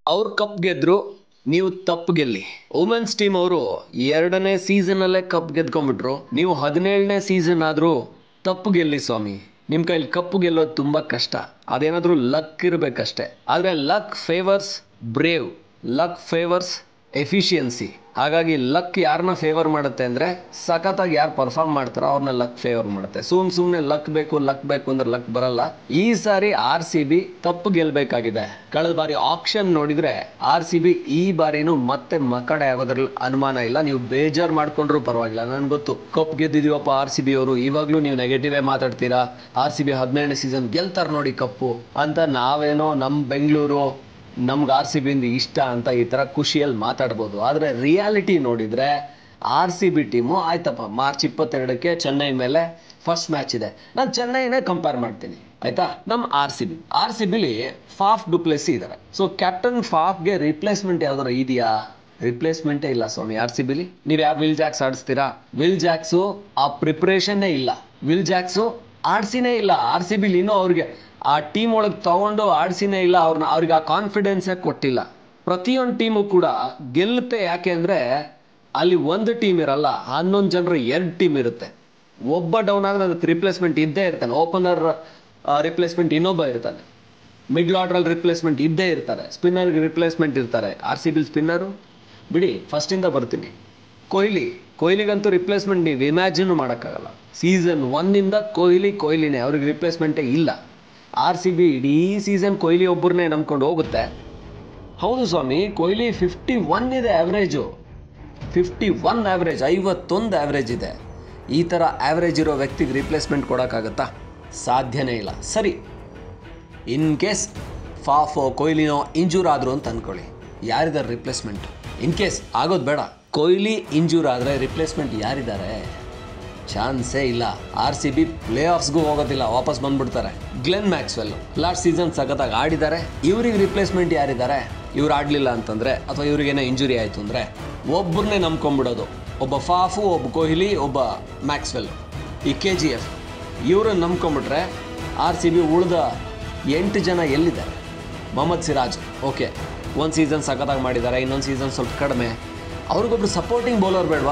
ಅವ್ರು ಕಪ್ ಗೆದ್ರು ನೀವು ತಪ್ಪು ಗೆಲ್ಲಿ ವುಮೆನ್ಸ್ ಟೀಮ್ ಅವರು ಎರಡನೇ ಸೀಸನ್ ಅಲ್ಲೇ ಕಪ್ ಗೆದ್ಕೊಂಡ್ಬಿಟ್ರು ನೀವು ಹದಿನೇಳನೇ ಸೀಸನ್ ಆದ್ರೂ ತಪ್ಪು ಗೆಲ್ಲಿ ಸ್ವಾಮಿ ನಿಮ್ಮ ಕೈಲಿ ಕಪ್ಪು ಗೆಲ್ಲೋದು ತುಂಬಾ ಕಷ್ಟ ಅದೇನಾದ್ರೂ ಲಕ್ ಇರಬೇಕಷ್ಟೆ ಆದ್ರೆ luck favours brave luck favours efficiency ಹಾಗಾಗಿ ಲಕ್ ಯಾರನ್ನ ಫೇವರ್ ಮಾಡುತ್ತೆ ಅಂದ್ರೆ ಸಖತ್ತಾಗಿ ಯಾರು ಪರ್ಫಾರ್ಮ್ ಮಾಡ್ತಾರೋ ಅವ್ರನ್ನ ಲಕ್ ಫೇವರ್ ಮಾಡುತ್ತೆ ಸುಮ್ ಸುಮ್ನೆ ಲಕ್ ಬೇಕು ಲಕ್ ಬೇಕು ಅಂದ್ರೆ ಲಕ್ ಬರಲ್ಲ ಈ ಸಾರಿ ಆರ್ ಸಿ ಬಿ ತಪ್ಪು ಗೆಲ್ಬೇಕಾಗಿದೆ ಕಳೆದ ಬಾರಿ ಆಪ್ಷನ್ ನೋಡಿದ್ರೆ ಆರ್ ಸಿ ಬಿ ಈ ಬಾರಿನೂ ಮತ್ತೆ ಮಕ್ಕಡೆ ಆಗೋದ್ರಲ್ಲಿ ಅನುಮಾನ ಇಲ್ಲ ನೀವು ಬೇಜಾರ್ ಮಾಡ್ಕೊಂಡ್ರು ಪರವಾಗಿಲ್ಲ ನನ್ಗೆ ಗೊತ್ತು ಕಪ್ ಗೆದ್ದಿದೀವಪ್ಪ ಆರ್ ಸಿ ಬಿ ಅವರು ಇವಾಗ್ಲೂ ನೀವು ನೆಗೆಟಿವೇ ಮಾತಾಡ್ತೀರಾ ಆರ್ ಸಿ ಬಿ ಹದಿನೇಳನೇ ಸೀಸನ್ ಗೆಲ್ತಾರ ನೋಡಿ ಕಪ್ಪು ಅಂತ ನಾವೇನೋ ನಮ್ ಬೆಂಗಳೂರು ನಮ್ಗೆ ಆರ್ ಸಿ ಬಿಂದ ಇಷ್ಟ ಅಂತ ಈ ಥರ ಖುಷಿಯಲ್ಲಿ ಮಾತಾಡ್ಬೋದು ಆದರೆ ರಿಯಾಲಿಟಿ ನೋಡಿದರೆ ಆರ್ ಸಿ ಬಿ ಟೀಮು ಆಯ್ತಪ್ಪ ಮಾರ್ಚ್ ಇಪ್ಪತ್ತೆರಡಕ್ಕೆ ಚೆನ್ನೈ ಮೇಲೆ ಫಸ್ಟ್ ಮ್ಯಾಚ್ ಇದೆ ನಾನು ಚೆನ್ನೈನೇ ಕಂಪೇರ್ ಮಾಡ್ತೀನಿ ಆಯ್ತಾ ನಮ್ಮ R C B R C ಬಿಲಿ ಫಾಫ್ ಡುಪ್ಲೆಸಿ ಇದ್ದಾರೆ ಸೊ ಕ್ಯಾಪ್ಟನ್ ಫಾಫ್ಗೆ ರಿಪ್ಲೇಸ್ಮೆಂಟ್ ಯಾವ್ದಾರು ಇದೆಯಾ ರಿಪ್ಲೇಸ್ಮೆಂಟೇ ಇಲ್ಲ ಸ್ವಾಮಿ ಆರ್ ಸಿ ಬಿಲಿ ನೀವು ಯಾವ ವಿಲ್ ಜಾಕ್ಸ್ ಆಡಿಸ್ತೀರಾ ವಿಲ್ ಜಾಕ್ಸು ಆ ಪ್ರಿಪ್ರೇಷನ್ನೇ ಇಲ್ಲ ವಿಲ್ ಜಾಕ್ಸು ಆಡ್ಸಿನೇ ಇಲ್ಲ ಆರ್ ಸಿ ಬಿಲಿ ಇನ್ನೂ ಅವ್ರಿಗೆ ಆ ಟೀಮ್ ಒಳಗೆ ತಗೊಂಡು ಆಡ್ಸಿನೇ ಇಲ್ಲ ಅವ್ರನ್ನ ಅವ್ರಿಗೆ ಆ ಕಾನ್ಫಿಡೆನ್ಸೇ ಕೊಟ್ಟಿಲ್ಲ ಪ್ರತಿಯೊಂದು ಟೀಮು ಕೂಡ ಗೆಲ್ಲುತ್ತೆ ಯಾಕೆ ಅಂದರೆ ಅಲ್ಲಿ ಒಂದು ಟೀಮ್ ಇರಲ್ಲ ಹನ್ನೊಂದು ಜನರು ಎರಡು ಟೀಮ್ ಇರುತ್ತೆ ಒಬ್ಬ ಡೌನ್ ಆದ್ರೆ ಅದಕ್ಕೆ ರಿಪ್ಲೇಸ್ಮೆಂಟ್ ಇದ್ದೇ ಇರ್ತಾನೆ ಓಪನರ್ ರಿಪ್ಲೇಸ್ಮೆಂಟ್ ಇನ್ನೊಬ್ಬ ಇರ್ತಾನೆ ಮಿಡ್ಲ್ ಆರ್ಡ್ರಲ್ಲಿ ರಿಪ್ಲೇಸ್ಮೆಂಟ್ ಇದ್ದೇ ಇರ್ತಾರೆ ಸ್ಪಿನ್ನರ್ಗೆ ರಿಪ್ಲೇಸ್ಮೆಂಟ್ ಇರ್ತಾರೆ ಆರ್ ಸಿ ಬಿಲ್ ಸ್ಪಿನ್ನರು ಬಿಡಿ ಫಸ್ಟಿಂದ ಬರ್ತೀನಿ ಕೊಹ್ಲಿ ಕೊಹ್ಲಿಗಂತೂ ರಿಪ್ಲೇಸ್ಮೆಂಟ್ ನೀವು ಇಮ್ಯಾಜಿನ್ ಮಾಡೋಕ್ಕಾಗಲ್ಲ ಸೀಸನ್ ಒನ್ನಿಂದ ಕೊಹ್ಲಿ ಕೊಹ್ಲಿನೇ ಅವ್ರಿಗೆ ರಿಪ್ಲೇಸ್ಮೆಂಟೇ ಇಲ್ಲ ಆರ್ ಸಿ ಬಿ ಇಡೀ ಸೀಸನ್ ಕೊಹ್ಲಿ ಒಬ್ಬರನ್ನೇ ನಂಬ್ಕೊಂಡು ಹೋಗುತ್ತೆ ಹೌದು ಸ್ವಾಮಿ ಕೊಹ್ಲಿ ಫಿಫ್ಟಿ ಒನ್ ಇದೆ ಆ್ಯಾವ್ರೇಜು ಫಿಫ್ಟಿ ಒನ್ ಆ್ಯಾವ್ರೇಜ್ ಐವತ್ತೊಂದು ಆ್ಯಾವ್ರೇಜ್ ಇದೆ ಈ ಥರ ಆ್ಯಾವ್ರೇಜ್ ಇರೋ ವ್ಯಕ್ತಿಗೆ ರಿಪ್ಲೇಸ್ಮೆಂಟ್ ಕೊಡೋಕ್ಕಾಗತ್ತಾ ಸಾಧ್ಯನೇ ಇಲ್ಲ ಸರಿ ಇನ್ ಕೇಸ್ ಫಾಫೋ ಕೊಹ್ಲಿನೋ ಇಂಜೂರ್ ಆದರು ಅಂತ ಅಂದ್ಕೊಳ್ಳಿ ಯಾರಿದ್ದಾರೆ ರಿಪ್ಲೇಸ್ಮೆಂಟ್ ಇನ್ ಕೇಸ್ ಆಗೋದು ಬೇಡ ಕೊಹ್ಲಿ ಇಂಜೂರ್ ಆದರೆ ರಿಪ್ಲೇಸ್ಮೆಂಟ್ ಯಾರಿದ್ದಾರೆ ಚಾನ್ಸೇ ಇಲ್ಲ ಆರ್ ಸಿ ಬಿ ಪ್ಲೇ ಆಫ್ಸ್ಗೂ ಹೋಗೋದಿಲ್ಲ ವಾಪಸ್ ಬಂದ್ಬಿಡ್ತಾರೆ ಗ್ಲೆನ್ ಮ್ಯಾಕ್ಸ್ವೆಲ್ ಲಾಸ್ಟ್ ಸೀಸನ್ ಸಖತ್ತಾಗಿ ಆಡಿದ್ದಾರೆ ಇವ್ರಿಗೆ ರಿಪ್ಲೇಸ್ಮೆಂಟ್ ಯಾರಿದ್ದಾರೆ ಇವ್ರು ಆಡಲಿಲ್ಲ ಅಂತಂದರೆ ಅಥವಾ ಇವ್ರಿಗೇನೋ ಇಂಜುರಿ ಆಯಿತು ಅಂದರೆ ಒಬ್ಬರನ್ನೇ ನಂಬ್ಕೊಂಡ್ಬಿಡೋದು ಒಬ್ಬ ಫಾಫು ಒಬ್ಬ ಕೊಹ್ಲಿ ಒಬ್ಬ ಮ್ಯಾಕ್ಸ್ವೆಲ್ ಈ ಕೆ ಜಿ ಎಫ್ ಇವ್ರನ್ನ ನಂಬ್ಕೊಂಬಿಟ್ರೆ ಆರ್ ಸಿ ಬಿ ಉಳಿದ ಎಂಟು ಜನ ಎಲ್ಲಿದ್ದಾರೆ ಮೊಹಮ್ಮದ್ ಸಿರಾಜ್ ಓಕೆ ಒಂದು ಸೀಸನ್ ಸಖತ್ತಾಗಿ ಮಾಡಿದ್ದಾರೆ ಇನ್ನೊಂದು ಸೀಸನ್ ಸ್ವಲ್ಪ ಕಡಿಮೆ ಅವ್ರಿಗೊಬ್ರು ಸಪೋರ್ಟಿಂಗ್ ಬೌಲರ್ ಬೇಡವಾ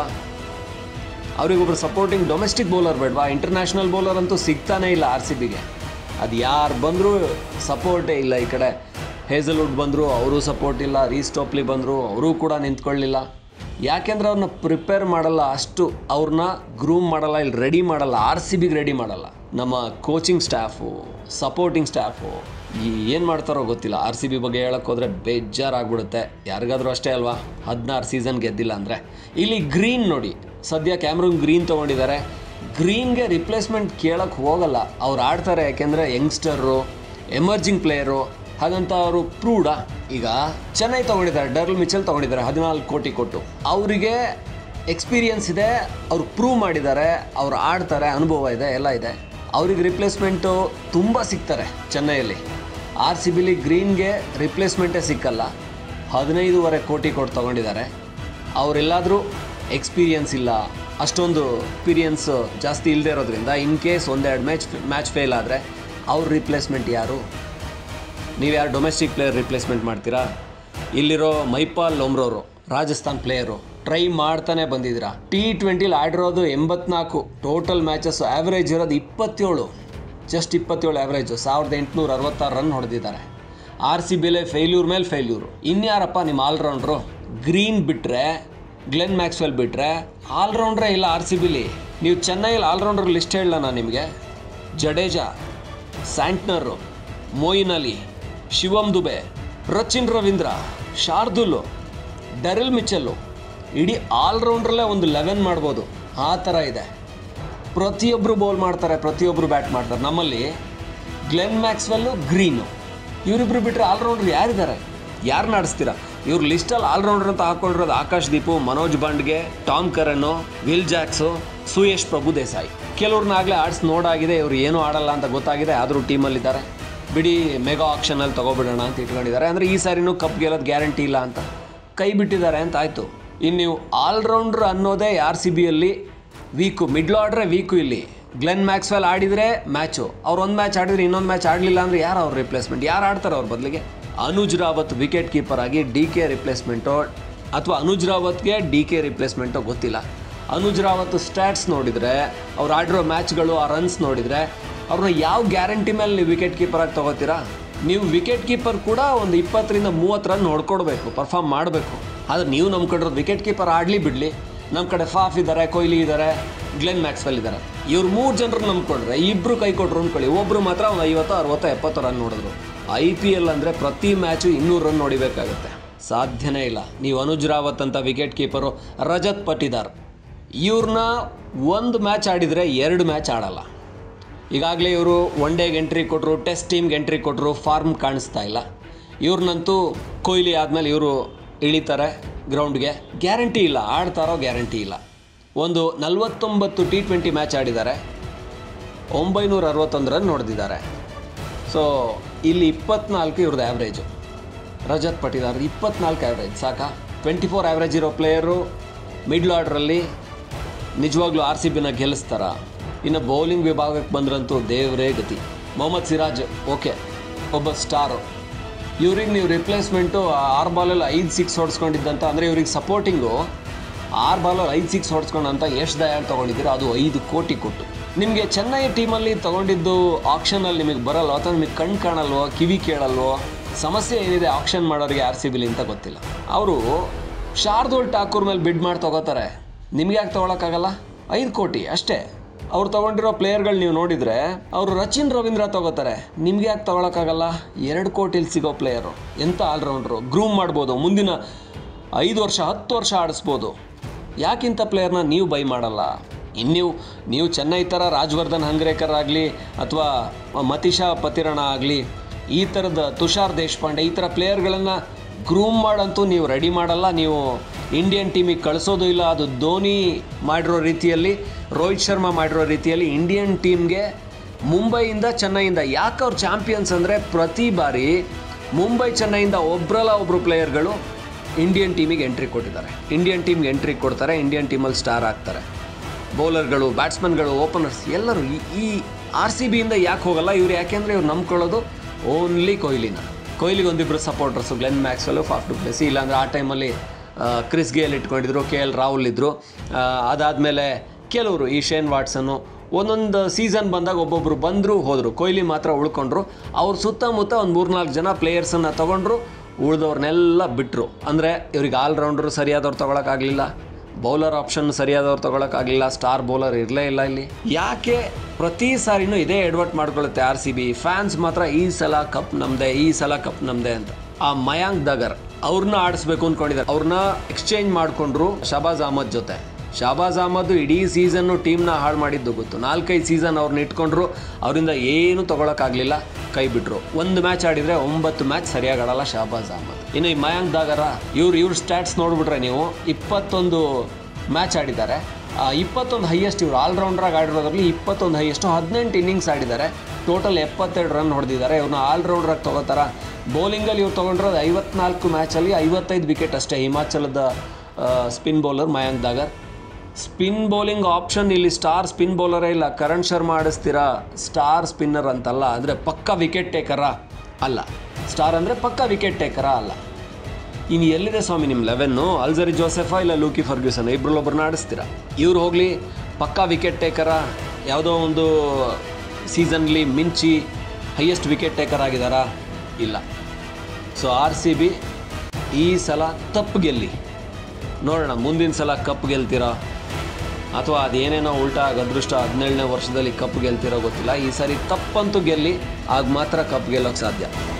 ಅವರಿಗೊಬ್ರು ಸಪೋರ್ಟಿಂಗ್ ಡೊಮೆಸ್ಟಿಕ್ ಬೌಲರ್ ಬೇಡವಾ ಇಂಟರ್ನ್ಯಾಷನಲ್ ಬೌಲರ್ ಅಂತೂ ಸಿಗ್ತಾನೇ ಇಲ್ಲ ಆರ್ ಸಿ ಬಿಗೆ ಅದು ಯಾರು ಬಂದರೂ ಸಪೋರ್ಟೇ ಇಲ್ಲ ಈ ಕಡೆ ಹೇಸಲ್ವುಡ್ ಬಂದರು ಅವರು ಸಪೋರ್ಟ್ ಇಲ್ಲ ರೀಸ್ಟೋಪ್ಲಿ ಬಂದರು ಅವರೂ ಕೂಡ ನಿಂತ್ಕೊಳ್ಳಿಲ್ಲ ಯಾಕೆಂದ್ರೆ ಅವ್ರನ್ನ ಪ್ರಿಪೇರ್ ಮಾಡಲ್ಲ ಅಷ್ಟು ಅವ್ರನ್ನ ಗ್ರೂಮ್ ಮಾಡಲ್ಲ ಇಲ್ಲಿ ರೆಡಿ ಮಾಡಲ್ಲ ಆರ್ ಸಿ ಬಿಗೆ ರೆಡಿ ಮಾಡಲ್ಲ ನಮ್ಮ ಕೋಚಿಂಗ್ ಸ್ಟಾಫು ಸಪೋರ್ಟಿಂಗ್ ಸ್ಟಾಫು ಈ ಏನು ಮಾಡ್ತಾರೋ ಗೊತ್ತಿಲ್ಲ ಆರ್ ಸಿ ಬಿ ಬಗ್ಗೆ ಹೇಳಕ್ಕೆ ಹೋದರೆ ಬೇಜಾರಾಗ್ಬಿಡುತ್ತೆ ಯಾರಿಗಾದ್ರೂ ಅಷ್ಟೇ ಅಲ್ವಾ ಹದಿನಾರು ಸೀಸನ್ ಗೆದ್ದಿಲ್ಲ ಅಂದರೆ ಇಲ್ಲಿ ಗ್ರೀನ್ ನೋಡಿ ಸದ್ಯ ಕ್ಯಾಮ್ರೂನ್ ಗ್ರೀನ್ ತೊಗೊಂಡಿದ್ದಾರೆ ಗ್ರೀನ್ಗೆ ರಿಪ್ಲೇಸ್ಮೆಂಟ್ ಕೇಳಕ್ಕೆ ಹೋಗಲ್ಲ ಅವ್ರು ಆಡ್ತಾರೆ ಯಾಕೆಂದರೆ ಯಂಗ್ಸ್ಟರು ಎಮರ್ಜಿಂಗ್ ಪ್ಲೇಯರು ಹಾಗಂತ ಅವರು ಪ್ರೂಡ ಈಗ ಚೆನ್ನೈ ತೊಗೊಂಡಿದ್ದಾರೆ ಡರ್ಲ್ ಮಿಚಲ್ ತೊಗೊಂಡಿದ್ದಾರೆ ಹದಿನಾಲ್ಕು ಕೋಟಿ ಕೊಟ್ಟು ಅವರಿಗೆ ಎಕ್ಸ್ಪೀರಿಯನ್ಸ್ ಇದೆ ಅವ್ರು ಪ್ರೂವ್ ಮಾಡಿದ್ದಾರೆ ಅವ್ರು ಆಡ್ತಾರೆ ಅನುಭವ ಇದೆ ಎಲ್ಲ ಇದೆ ಅವ್ರಿಗೆ ರಿಪ್ಲೇಸ್ಮೆಂಟು ತುಂಬ ಸಿಗ್ತಾರೆ ಚೆನ್ನೈಯಲ್ಲಿ ಆರ್ ಸಿ ಬಿಲಿ ಗ್ರೀನ್ಗೆ ರಿಪ್ಲೇಸ್ಮೆಂಟೇ ಸಿಕ್ಕಲ್ಲ ಹದಿನೈದೂವರೆ ಕೋಟಿ ಕೊಟ್ಟು ತೊಗೊಂಡಿದ್ದಾರೆ ಅವರೆಲ್ಲಾದರೂ ಎಕ್ಸ್ಪೀರಿಯನ್ಸ್ ಇಲ್ಲ ಅಷ್ಟೊಂದು ಎಕ್ಸ್ಪೀರಿಯನ್ಸ್ ಜಾಸ್ತಿ ಇಲ್ಲದೆ ಇರೋದ್ರಿಂದ ಇನ್ ಕೇಸ್ ಒಂದೆರಡು ಮ್ಯಾಚ್ ಮ್ಯಾಚ್ ಫೇಲ್ ಆದರೆ ಅವ್ರ ರಿಪ್ಲೇಸ್ಮೆಂಟ್ ಯಾರು ನೀವು ಯಾರು ಡೊಮೆಸ್ಟಿಕ್ ಪ್ಲೇಯರ್ ರಿಪ್ಲೇಸ್ಮೆಂಟ್ ಮಾಡ್ತೀರಾ ಇಲ್ಲಿರೋ ಮೈಪಾಲ್ ಲೋಮ್ರೋರು ರಾಜಸ್ಥಾನ್ ಪ್ಲೇಯರು ಟ್ರೈ ಮಾಡ್ತಾನೆ ಬಂದಿದ್ದೀರಾ ಟಿ ಟ್ವೆಂಟಿಲಿ ಆಡಿರೋದು ಎಂಬತ್ನಾಲ್ಕು ಟೋಟಲ್ ಮ್ಯಾಚಸ್ ಆ್ಯಾವ್ರೇಜ್ ಇರೋದು ಇಪ್ಪತ್ತೇಳು ಜಸ್ಟ್ ಇಪ್ಪತ್ತೇಳು ಆ್ಯಾವ್ರೇಜು ಸಾವಿರದ ಎಂಟುನೂರ ಅರವತ್ತಾರು ರನ್ ಹೊಡೆದಿದ್ದಾರೆ ಆರ್ ಸಿ ಬಿಲೆ ಫೇಲ್ಯೂರ್ ಮೇಲೆ ಫೇಲ್ಯೂರು ಇನ್ಯಾರಪ್ಪ ನಿಮ್ಮ ಆಲ್ರೌಂಡ್ರು ಗ್ರೀನ್ ಬಿಟ್ಟರೆ ಗ್ಲೆನ್ ಮ್ಯಾಕ್ಸ್ವೆಲ್ ಬಿಟ್ಟರೆ ಆಲ್ರೌಂಡ್ರೇ ಇಲ್ಲ ಆರ್ ಸಿ ಬಿಲಿ ನೀವು ಚೆನ್ನೈಯಲ್ಲಿ ಆಲ್ರೌಂಡರ್ ಲಿಸ್ಟ್ ಹೇಳಲ್ಲ ನಾನು ನಿಮಗೆ ಜಡೇಜಾ ಸ್ಯಾಂಟ್ನರು ಮೋಯಿನ್ ಅಲಿ ಶಿವಮ್ ದುಬೆ ರಚಿನ್ ರವೀಂದ್ರ ಶಾರ್ದುಲ್ ಡರಿಲ್ ಮಿಚಲ್ಲು ಇಡೀ ಆಲ್ರೌಂಡ್ರಲ್ಲೇ ಒಂದು ಲೆವೆನ್ ಮಾಡ್ಬೋದು ಆ ಥರ ಇದೆ ಪ್ರತಿಯೊಬ್ಬರು ಬೌಲ್ ಮಾಡ್ತಾರೆ ಪ್ರತಿಯೊಬ್ಬರು ಬ್ಯಾಟ್ ಮಾಡ್ತಾರೆ ನಮ್ಮಲ್ಲಿ ಗ್ಲೆನ್ ಮ್ಯಾಕ್ಸ್ವೆಲ್ಲು ಗ್ರೀನು ಇವರಿಬ್ರು ಬಿಟ್ಟರೆ ಆಲ್ರೌಂಡ್ರ್ ಯಾರಿದ್ದಾರೆ ಯಾರನ್ನ ಆಡಿಸ್ತೀರಾ ಇವ್ರ ಲಿಸ್ಟಲ್ಲಿ ಆಲ್ರೌಂಡರ್ ಅಂತ ಹಾಕೊಂಡಿರೋದು ಆಕಾಶ್ ದೀಪು ಮನೋಜ್ ಬಂಡ್ಗೆ ಟಾಮ್ ಕರನ್ನು ವಿಲ್ ಜಾಕ್ಸು ಸುಯೇಶ್ ಪ್ರಭು ದೇಸಾಯಿ ಕೆಲವ್ರನ್ನ ಆಗಲೇ ಆಡ್ಸ್ ನೋಡಾಗಿದೆ ಇವ್ರು ಏನೂ ಆಡಲ್ಲ ಅಂತ ಗೊತ್ತಾಗಿದೆ ಆದರೂ ಟೀಮಲ್ಲಿದ್ದಾರೆ ಬಿಡಿ ಮೆಗಾ ಆಕ್ಷನಲ್ಲಿ ತಗೋಬಿಡೋಣ ಅಂತ ಇಟ್ಕೊಂಡಿದ್ದಾರೆ ಅಂದರೆ ಈ ಸಾರಿನೂ ಕಪ್ ಗೆಲ್ಲೋದು ಗ್ಯಾರಂಟಿ ಇಲ್ಲ ಅಂತ ಕೈ ಬಿಟ್ಟಿದ್ದಾರೆ ಅಂತ ಆಯಿತು ಇನ್ನು ನೀವು ಆಲ್ರೌಂಡ್ರ್ ಅನ್ನೋದೇ ಆರ್ ಸಿ ಬಿಯಲ್ಲಿ ವೀಕು ಮಿಡ್ಲ್ ಆರ್ಡ್ರೆ ವೀಕು ಇಲ್ಲಿ ಗ್ಲೆನ್ ಮ್ಯಾಕ್ಸ್ವೆಲ್ ಆಡಿದರೆ ಮ್ಯಾಚು ಅವ್ರು ಒಂದು ಮ್ಯಾಚ್ ಆಡಿದ್ರೆ ಇನ್ನೊಂದು ಮ್ಯಾಚ್ ಆಡಲಿಲ್ಲ ಅಂದರೆ ಯಾರು ಅವ್ರ ರಿಪ್ಲೇಸ್ಮೆಂಟ್ ಯಾರು ಆಡ್ತಾರೆ ಅವ್ರ ಬದಲಿಗೆ ಅನುಜ್ ರಾವತ್ ವಿಕೆಟ್ ಕೀಪರ್ ಆಗಿ ಡಿ ಕೆ ರಿಪ್ಲೇಸ್ಮೆಂಟು ಅಥವಾ ಅನುಜ್ ರಾವತ್ಗೆ ಡಿ ಕೆ ರಿಪ್ಲೇಸ್ಮೆಂಟು ಗೊತ್ತಿಲ್ಲ ಅನುಜ್ ರಾವತ್ ಸ್ಟ್ಯಾಟ್ಸ್ ನೋಡಿದರೆ ಅವ್ರು ಆಡಿರೋ ಮ್ಯಾಚ್ಗಳು ಆ ರನ್ಸ್ ನೋಡಿದರೆ ಅವ್ರನ್ನ ಯಾವ ಗ್ಯಾರಂಟಿ ಮೇಲೆ ನೀವು ವಿಕೆಟ್ ಕೀಪರಾಗಿ ತಗೋತೀರಾ ನೀವು ವಿಕೆಟ್ ಕೀಪರ್ ಕೂಡ ಒಂದು ಇಪ್ಪತ್ತರಿಂದ ಮೂವತ್ತು ರನ್ ಹೊಡ್ಕೊಡ್ಬೇಕು ಪರ್ಫಾರ್ಮ್ ಮಾಡಬೇಕು ಆದರೆ ನೀವು ನಮ್ಮ ಕಡೆ ವಿಕೆಟ್ ಕೀಪರ್ ಆಡಲಿ ಬಿಡಲಿ ನಮ್ಮ ಕಡೆ ಫಾಫ್ ಇದ್ದಾರೆ ಕೊಹ್ಲಿ ಇದ್ದಾರೆ ಗ್ಲೆನ್ ಮ್ಯಾಕ್ಸ್ವೆಲ್ ಇದ್ದಾರೆ ಇವ್ರು ಮೂರು ಜನರು ನಂಬ್ಕೊಂಡ್ರೆ ಇಬ್ಬರು ಕೈ ಕೊಟ್ಟರು ಅಂದ್ಕೊಳ್ಳಿ ಒಬ್ಬರು ಮಾತ್ರ ಒಂದು ಐವತ್ತು ಅರವತ್ತು ಎಪ್ಪತ್ತು ರನ್ ನೋಡಿದ್ರು ಐ ಪಿ ಎಲ್ ಅಂದರೆ ಪ್ರತಿ ಮ್ಯಾಚು ಇನ್ನೂರು ರನ್ ನೋಡಿಬೇಕಾಗುತ್ತೆ ಸಾಧ್ಯನೇ ಇಲ್ಲ ನೀವು ಅನುಜ್ ರಾವತ್ ಅಂತ ವಿಕೆಟ್ ಕೀಪರು ರಜತ್ ಪಟಿದಾರ್ ಇವ್ರನ್ನ ಒಂದು ಮ್ಯಾಚ್ ಆಡಿದರೆ ಎರಡು ಮ್ಯಾಚ್ ಆಡಲ್ಲ ಈಗಾಗಲೇ ಇವರು ಒನ್ ಡೇಗೆ ಎಂಟ್ರಿ ಕೊಟ್ಟರು ಟೆಸ್ಟ್ ಟೀಮ್ಗೆ ಎಂಟ್ರಿ ಕೊಟ್ಟರು ಫಾರ್ಮ್ ಕಾಣಿಸ್ತಾ ಇಲ್ಲ ಇವ್ರನ್ನಂತೂ ಕೊಹ್ಲಿ ಆದಮೇಲೆ ಇವರು ಇಳಿತಾರೆ ಗ್ರೌಂಡ್ಗೆ ಗ್ಯಾರಂಟಿ ಇಲ್ಲ ಆಡ್ತಾರೋ ಗ್ಯಾರಂಟಿ ಇಲ್ಲ ಒಂದು ನಲವತ್ತೊಂಬತ್ತು ಟಿ ಟ್ವೆಂಟಿ ಮ್ಯಾಚ್ ಆಡಿದ್ದಾರೆ ಒಂಬೈನೂರ ಅರವತ್ತೊಂದು ರನ್ ನೋಡ್ದಿದ್ದಾರೆ ಸೊ ಇಲ್ಲಿ ಇಪ್ಪತ್ನಾಲ್ಕು ಇವ್ರದ್ದು ಆ್ಯಾವ್ರೇಜು ರಜತ್ ಪಟಿದಾರ್ ಇಪ್ಪತ್ನಾಲ್ಕು ಆ್ಯಾವ್ರೇಜ್ ಸಾಕಾ ಟ್ವೆಂಟಿ ಫೋರ್ ಆ್ಯಾವ್ರೇಜ್ ಇರೋ ಪ್ಲೇಯರು ಮಿಡ್ಲ್ ಆರ್ಡ್ರಲ್ಲಿ ನಿಜವಾಗ್ಲೂ ಆರ್ ಸಿ ಬಿನ ಗೆಲ್ಲಿಸ್ತಾರ ಇನ್ನು ಬೌಲಿಂಗ್ ವಿಭಾಗಕ್ಕೆ ಬಂದ್ರಂತೂ ದೇವರೇ ಗತಿ ಮೊಹಮ್ಮದ್ ಸಿರಾಜ್ ಓಕೆ ಒಬ್ಬ ಸ್ಟಾರು ಇವ್ರಿಗೆ ನೀವು ರಿಪ್ಲೇಸ್ಮೆಂಟು ಆರು ಬಾಲಲ್ಲಿ ಐದು ಸಿಕ್ಸ್ ಹೊಡ್ಸ್ಕೊಂಡಿದ್ದಂತ ಅಂದರೆ ಇವ್ರಿಗೆ ಸಪೋರ್ಟಿಂಗು ಆರು ಬಾಲಲ್ಲಿ ಐದು ಸಿಕ್ಸ್ ಹೊಡ್ಸ್ಕೊಂಡಂತ ಯಶ್ ದಯಾಳ್ ತೊಗೊಂಡಿದ್ದೀರ ಅದು ಐದು ಕೋಟಿ ಕೊಟ್ಟು ನಿಮಗೆ ಚೆನ್ನೈ ಟೀಮಲ್ಲಿ ತೊಗೊಂಡಿದ್ದು ಆಕ್ಷನಲ್ಲಿ ನಿಮಗೆ ಬರಲ್ವೋ ಅಥವಾ ನಿಮಗೆ ಕಣ್ಣು ಕಾಣಲ್ವೋ ಕಿವಿ ಕೇಳಲ್ವೋ ಸಮಸ್ಯೆ ಏನಿದೆ ಆಕ್ಷನ್ ಮಾಡೋರಿಗೆ ಆರ್ ಸಿ ಬಿಲಿ ಅಂತ ಗೊತ್ತಿಲ್ಲ ಅವರು ಶಾರ್ದೋಲ್ ಠಾಕೂರ್ ಮೇಲೆ ಬಿಡ್ ಮಾಡಿ ತಗೋತಾರೆ ನಿಮ್ಗೆ ಯಾಕೆ ತೊಗೊಳಕ್ಕಾಗಲ್ಲ ಐದು ಕೋಟಿ ಅಷ್ಟೇ ಅವ್ರು ತೊಗೊಂಡಿರೋ ಪ್ಲೇಯರ್ಗಳು ನೀವು ನೋಡಿದರೆ ಅವರು ರಚಿನ್ ರವೀಂದ್ರ ತಗೋತಾರೆ ನಿಮ್ಗೆ ಯಾಕೆ ತೊಗೊಳಕ್ಕಾಗಲ್ಲ ಎರಡು ಕೋಟಿಲಿ ಸಿಗೋ ಪ್ಲೇಯರು ಎಂಥ ಆಲ್ರೌಂಡ್ರು ಗ್ರೂಮ್ ಮಾಡ್ಬೋದು ಮುಂದಿನ ಐದು ವರ್ಷ ಹತ್ತು ವರ್ಷ ಆಡಿಸ್ಬೋದು ಯಾಕಿಂಥ ಪ್ಲೇಯರ್ನ ನೀವು ಬೈ ಮಾಡಲ್ಲ ಇನ್ನು ನೀವು ನೀವು ಚೆನ್ನೈ ಥರ ರಾಜವರ್ಧನ್ ಹಂಗ್ರೇಕರ್ ಆಗಲಿ ಅಥವಾ ಮತೀಶಾ ಪತಿರಣ ಆಗಲಿ ಈ ಥರದ ತುಷಾರ್ ದೇಶಪಾಂಡೆ ಈ ಥರ ಪ್ಲೇಯರ್ಗಳನ್ನು ಗ್ರೂಮ್ ಮಾಡಂತೂ ನೀವು ರೆಡಿ ಮಾಡಲ್ಲ ನೀವು ಇಂಡಿಯನ್ ಟೀಮಿಗೆ ಕಳಿಸೋದು ಇಲ್ಲ ಅದು ಧೋನಿ ಮಾಡಿರೋ ರೀತಿಯಲ್ಲಿ ರೋಹಿತ್ ಶರ್ಮಾ ಮಾಡಿರೋ ರೀತಿಯಲ್ಲಿ ಇಂಡಿಯನ್ ಟೀಮ್ಗೆ ಮುಂಬೈಯಿಂದ ಚೆನ್ನೈಯಿಂದ ಯಾಕೆ ಅವ್ರು ಚಾಂಪಿಯನ್ಸ್ ಅಂದರೆ ಪ್ರತಿ ಬಾರಿ ಮುಂಬೈ ಚೆನ್ನೈಯಿಂದ ಒಬ್ಬರಲ್ಲ ಒಬ್ಬರು ಪ್ಲೇಯರ್ಗಳು ಇಂಡಿಯನ್ ಟೀಮಿಗೆ ಎಂಟ್ರಿ ಕೊಟ್ಟಿದ್ದಾರೆ ಇಂಡಿಯನ್ ಟೀಮ್ಗೆ ಎಂಟ್ರಿ ಕೊಡ್ತಾರೆ ಇಂಡಿಯನ್ ಟೀಮಲ್ಲಿ ಸ್ಟಾರ್ ಆಗ್ತಾರೆ ಬೌಲರ್ಗಳು ಬ್ಯಾಟ್ಸ್ಮನ್ಗಳು ಓಪನರ್ಸ್ ಎಲ್ಲರೂ ಈ ಈ ಆರ್ ಸಿ ಬಿಯಿಂದ ಯಾಕೆ ಹೋಗಲ್ಲ ಇವ್ರು ಯಾಕೆಂದರೆ ಇವ್ರು ನಂಬ್ಕೊಳ್ಳೋದು ಓನ್ಲಿ ಕೊಹ್ಲಿನ ಕೊಹ್ಲಿಗೆ ಒಂದಿಬ್ಬರು supporters Glenn Maxwell Faf Du Plessis ಇಲ್ಲಾಂದ್ರೆ ಆ ಟೈಮಲ್ಲಿ ಕ್ರಿಸ್ ಗೇಲ್ ಇಟ್ಕೊಂಡಿದ್ರು ಕೆ ಎಲ್ ರಾಹುಲ್ ಇದ್ದರು ಅದಾದಮೇಲೆ ಕೆಲವರು ಈ ಶೇನ್ ವಾಟ್ಸನ್ನು ಒಂದೊಂದು ಸೀಸನ್ ಬಂದಾಗ ಒಬ್ಬೊಬ್ಬರು ಬಂದರು ಹೋದರು ಕೊಹ್ಲಿ ಮಾತ್ರ ಉಳ್ಕೊಂಡ್ರು ಅವ್ರ ಸುತ್ತಮುತ್ತ ಒಂದು ಮೂರ್ನಾಲ್ಕು ಜನ ಪ್ಲೇಯರ್ಸನ್ನು ತೊಗೊಂಡ್ರು ಉಳಿದವ್ರನ್ನೆಲ್ಲ ಬಿಟ್ಟರು ಅಂದರೆ ಇವ್ರಿಗೆ ಆಲ್ರೌಂಡ್ರು ಸರಿಯಾದವ್ರು ತೊಗೊಳಕ್ಕಾಗಲಿಲ್ಲ ಬೌಲರ್ ಆಪ್ಷನ್ ಸರಿಯಾದವ್ರು ತೊಗೊಳಕ್ಕಾಗಲಿಲ್ಲ ಸ್ಟಾರ್ ಬೌಲರ್ ಇರಲೇ ಇಲ್ಲ ಇಲ್ಲಿ ಯಾಕೆ ಪ್ರತಿ ಸಾರಿನೂ ಇದೇ ಎಡ್ವರ್ಟ್ ಮಾಡ್ಕೊಳ್ಳುತ್ತೆ ಆರ್ ಸಿ ಬಿ ಫ್ಯಾನ್ಸ್ ಮಾತ್ರ ಈ ಸಲ ಕಪ್ ನಮ್ಮದೇ ಈ ಸಲ ಕಪ್ ನಮ್ಮದೇ ಅಂತ ಆ ಮಯಾಂಕ್ ದಗರ್ ಅವ್ರನ್ನ ಆಡಿಸ್ಬೇಕು ಅಂದ್ಕೊಂಡಿದ್ದಾರೆ ಅವ್ರನ್ನ ಎಕ್ಸ್ಚೇಂಜ್ ಮಾಡಿಕೊಂಡ್ರು ಶಬಾಜ್ ಅಹಮದ್ ಜೊತೆ ಶಾಬಾಜ್ ಅಹಮದ್ ಇಡೀ ಸೀಸನ್ನು ಟೀಮ್ನ ಹಾಳು ಮಾಡಿದ್ದು ಗೊತ್ತು ನಾಲ್ಕೈದು ಸೀಸನ್ ಅವ್ರನ್ನ ಇಟ್ಕೊಂಡ್ರು ಅವರಿಂದ ಏನು ತೊಗೊಳಕ್ಕಾಗಲಿಲ್ಲ ಕೈ ಬಿಟ್ರು ಒಂದು ಮ್ಯಾಚ್ ಆಡಿದರೆ ಒಂಬತ್ತು ಮ್ಯಾಚ್ ಸರಿಯಾಗಿ ಆಡಲ್ಲ ಶಾಬಾಜ್ ಅಹಮದ್ ಇನ್ನು ಈ ಮಯಾಂಕ್ ದಾಗರ ಇವ್ರು ಇವ್ರ ಸ್ಟ್ಯಾಟ್ಸ್ ನೋಡಿಬಿಟ್ರೆ ನೀವು ಇಪ್ಪತ್ತೊಂದು ಮ್ಯಾಚ್ ಆಡಿದ್ದಾರೆ ಆ ಇಪ್ಪತ್ತೊಂದು ಹೈಯೆಸ್ಟ್ ಇವರು ಆಲ್ರೌಂಡ್ರಾಗಿ ಆಡಿರೋದ್ರಲ್ಲಿ ಇಪ್ಪತ್ತೊಂದು ಹೈಯೆಸ್ಟು ಹದಿನೆಂಟು ಇನ್ನಿಂಗ್ಸ್ ಆಡಿದ್ದಾರೆ ಟೋಟಲ್ ಎಪ್ಪತ್ತೆರಡು ರನ್ ಹೊಡೆದಿದ್ದಾರೆ ಇವ್ರನ್ನ ಆಲ್ರೌಂಡ್ರಾಗಿ ತೊಗೋತಾರ ಬೌಲಿಂಗಲ್ಲಿ ಇವ್ರು ತೊಗೊಂಡಿರೋದು ಐವತ್ನಾಲ್ಕು ಮ್ಯಾಚಲ್ಲಿ ಐವತ್ತೈದು ವಿಕೆಟ್ ಅಷ್ಟೇ ಹಿಮಾಚಲದ spin bowler Mayank Dagar spin bowling option ಇಲ್ಲಿ ಸ್ಟಾರ್ ಸ್ಪಿನ್ ಬೌಲರೇ ಇಲ್ಲ ಕರಣ್ ಶರ್ಮಾ ಆಡಿಸ್ತೀರಾ ಸ್ಟಾರ್ ಸ್ಪಿನ್ನರ್ ಅಂತಲ್ಲ ಅಂದರೆ ಪಕ್ಕ ವಿಕೆಟ್ ಟೇಕರಾ ಅಲ್ಲ ಸ್ಟಾರ್ ಅಂದರೆ ಪಕ್ಕ ವಿಕೆಟ್ ಟೇಕರಾ ಅಲ್ಲ ಇನ್ನು ಎಲ್ಲಿದೆ ಸ್ವಾಮಿ ನಿಮ್ಮ ಲೆವೆನ್ನು ಅಲ್ಜರಿ ಜೋಸೆಫಾ ಇಲ್ಲ ಲೂಕಿ ಫರ್ಗ್ಯೂಸನ್ ಇಬ್ಬರಲ್ಲೊಬ್ಬರನ್ನ ಆಡಿಸ್ತೀರಾ ಇವ್ರು ಹೋಗಲಿ ಪಕ್ಕಾ ವಿಕೆಟ್ ಟೇಕರ ಯಾವುದೋ ಒಂದು ಸೀಸನ್ಲಿ ಮಿಂಚಿ ಹೈಯೆಸ್ಟ್ ವಿಕೆಟ್ ಟೇಕರ್ ಆಗಿದ್ದಾರಾ ಇಲ್ಲ ಸೊ ಆರ್ ಸಿ ಬಿ ಈ ಸಲ ತಪ್ಪು ಗೆಲ್ಲಿ ನೋಡೋಣ ಮುಂದಿನ ಸಲ ಕಪ್ ಗೆಲ್ತೀರಾ ಅಥವಾ ಅದೇನೇನೋ ಉಲ್ಟಾ ಆಗ ಅದೃಷ್ಟ ಹದಿನೇಳನೇ ವರ್ಷದಲ್ಲಿ ಕಪ್ ಗೆಲ್ತಿರೋ ಗೊತ್ತಿಲ್ಲ ಈ ಸಾರಿ ತಪ್ಪಂತೂ ಗೆಲ್ಲಿ ಆಗ ಮಾತ್ರ ಕಪ್ ಗೆಲ್ಲೋಕ್ಕೆ ಸಾಧ್ಯ